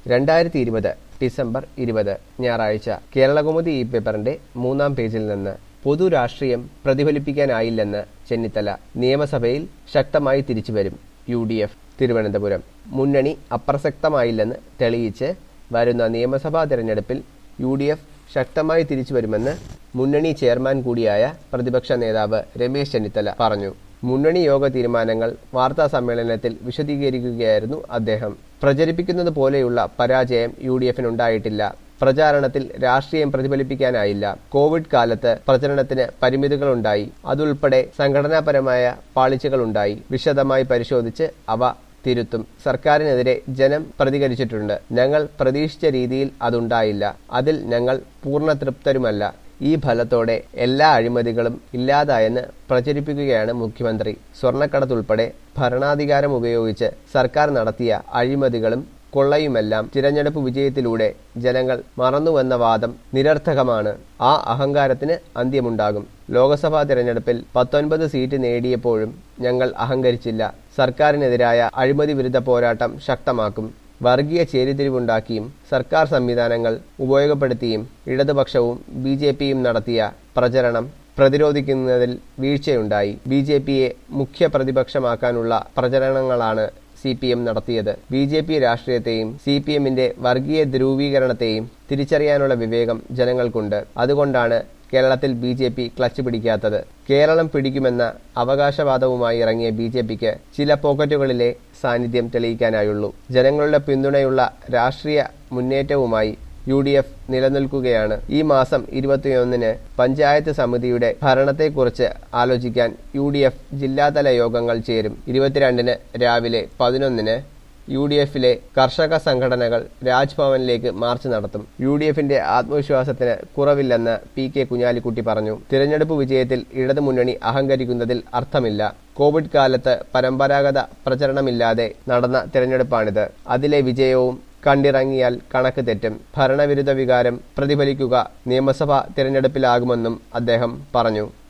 രണ്ടായിരത്തി ഇരുപത് ഡിസംബർ ഇരുപത് ഞായറാഴ്ച കേരളകൗമുദി ഈ പേപ്പറിന്റെ മൂന്നാം പേജിൽ നിന്ന് പൊതു രാഷ്ട്രീയം പ്രതിഫലിപ്പിക്കാനായില്ലെന്ന് ചെന്നിത്തല നിയമസഭയിൽ ശക്തമായി തിരിച്ചുവരും യു ഡി എഫ് തിരുവനന്തപുരം മുന്നണി അപ്രസക്തമായില്ലെന്ന് തെളിയിച്ച് വരുന്ന നിയമസഭാ തെരഞ്ഞെടുപ്പിൽ യു ഡി എഫ് ശക്തമായി തിരിച്ചുവരുമെന്ന് മുന്നണി ചെയർമാൻ കൂടിയായ പ്രതിപക്ഷ നേതാവ് രമേശ് ചെന്നിത്തല പറഞ്ഞു മുന്നണി യോഗ തീരുമാനങ്ങൾ വാർത്താ സമ്മേളനത്തിൽ വിശദീകരിക്കുകയായിരുന്നു അദ്ദേഹം പ്രചരിപ്പിക്കുന്നത് പോലെയുള്ള പരാജയം യു ഡി എഫിനുണ്ടായിട്ടില്ല പ്രചാരണത്തിൽ രാഷ്ട്രീയം പ്രതിഫലിപ്പിക്കാനായില്ല കോവിഡ് കാലത്ത് പ്രചരണത്തിന് പരിമിതികളുണ്ടായി അതുൾപ്പെടെ സംഘടനാപരമായ പാളിച്ചകളുണ്ടായി വിശദമായി പരിശോധിച്ച് അവ തിരുത്തും സർക്കാരിനെതിരെ ജനം പ്രതികരിച്ചിട്ടുണ്ട് ഞങ്ങൾ പ്രതീക്ഷിച്ച രീതിയിൽ അതുണ്ടായില്ല അതിൽ ഞങ്ങൾ പൂർണ്ണ തൃപ്തരുമല്ല ഈ ഫലത്തോടെ എല്ലാ അഴിമതികളും ഇല്ലാതായെന്ന് പ്രചരിപ്പിക്കുകയാണ് മുഖ്യമന്ത്രി സ്വർണ്ണക്കടത്തുൾപ്പെടെ ഭരണാധികാരം ഉപയോഗിച്ച് സർക്കാർ നടത്തിയ അഴിമതികളും കൊള്ളയുമെല്ലാം തിരഞ്ഞെടുപ്പ് വിജയത്തിലൂടെ ജനങ്ങൾ മറന്നുവെന്ന വാദം നിരർത്ഥകമാണ് ആ അഹങ്കാരത്തിന് അന്ത്യമുണ്ടാകും ലോക്സഭാ തിരഞ്ഞെടുപ്പിൽ പത്തൊൻപത് സീറ്റ് നേടിയപ്പോഴും ഞങ്ങൾ അഹങ്കരിച്ചില്ല സർക്കാരിനെതിരായ അഴിമതി വിരുദ്ധ പോരാട്ടം ശക്തമാക്കും വർഗീയ ചേരിതിരിവുണ്ടാക്കിയും സർക്കാർ സംവിധാനങ്ങൾ ഉപയോഗപ്പെടുത്തിയും ഇടതുപക്ഷവും ബി ജെ പിയും നടത്തിയ പ്രചരണം പ്രതിരോധിക്കുന്നതിൽ വീഴ്ചയുണ്ടായി ബി ജെ പിയെ മുഖ്യ പ്രതിപക്ഷമാക്കാനുള്ള പ്രചരണങ്ങളാണ് സി പി എം നടത്തിയത് ബി ജെ പി രാഷ്ട്രീയത്തെയും സി പി എമ്മിന്റെ വർഗീയ ധ്രുവീകരണത്തെയും തിരിച്ചറിയാനുള്ള വിവേകം ജനങ്ങൾക്കുണ്ട് അതുകൊണ്ടാണ് കേരളത്തിൽ ബി ജെ പി ക്ലച്ച് പിടിക്കാത്തത് കേരളം പിടിക്കുമെന്ന അവകാശവാദവുമായി ഇറങ്ങിയ ബി ജെ പിക്ക് ചില പോക്കറ്റുകളിലെ സാന്നിധ്യം തെളിയിക്കാനായുള്ളൂ ജനങ്ങളുടെ പിന്തുണയുള്ള രാഷ്ട്രീയ മുന്നേറ്റവുമായി യു ഡി എഫ് നിലനിൽക്കുകയാണ് ഈ മാസം ഇരുപത്തിയൊന്നിന് പഞ്ചായത്ത് സമിതിയുടെ ഭരണത്തെക്കുറിച്ച് ആലോചിക്കാൻ യു ഡി എഫ് ജില്ലാതല യോഗങ്ങൾ ചേരും ഇരുപത്തിരണ്ടിന് രാവിലെ പതിനൊന്നിന് യു ഡി എഫിലെ കർഷക സംഘടനകൾ രാജ്ഭവനിലേക്ക് മാർച്ച് നടത്തും യു ഡി എഫിന്റെ ആത്മവിശ്വാസത്തിന് കുറവില്ലെന്ന് പി കെ കുഞ്ഞാലിക്കുട്ടി പറഞ്ഞു തിരഞ്ഞെടുപ്പ് വിജയത്തിൽ ഇടതുമുന്നണി അഹങ്കരിക്കുന്നതിൽ അർത്ഥമില്ല കോവിഡ് കാലത്ത് പരമ്പരാഗത പ്രചരണമില്ലാതെ നടന്ന തിരഞ്ഞെടുപ്പാണിത് അതിലെ വിജയവും കണ്ടിറങ്ങിയാൽ കണക്ക് തെറ്റും ഭരണവിരുദ്ധ വികാരം പ്രതിഫലിക്കുക നിയമസഭാ തിരഞ്ഞെടുപ്പിലാകുമെന്നും അദ്ദേഹം പറഞ്ഞു